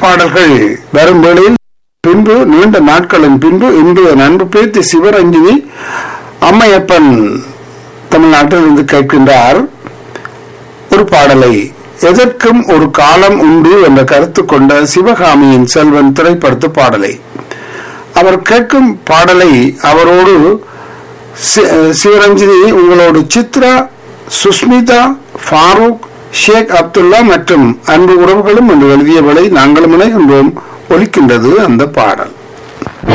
பாடல்கள் வரும் வேளையில் பின்பு நீண்ட நாட்களின் பின்பு இன்றைய நண்பு பேத்தி சிவரஞ்சினி அம்மையப்பன் தமிழ்நாட்டில் இருந்து கேட்கின்றார் ஒரு பாடலை எதற்கும் ஒரு காலம் உண்டு என்ற கருத்து கொண்ட சிவகாமியின் செல்வன் திரைப்படத்து பாடலை அவர் கேட்கும் பாடலை அவரோடு சி- சிவரஞ்சினி உங்களோடு சித்ரா சுஸ்மிதா ஃபாரூக் ஷேக் அப்துல்லா மற்றும் அன்பு உறவுகளும் என்று எழுதியவளை நாங்களும் இணைகின்றோம் ஒலிக்கின்றது அந்த பாடல்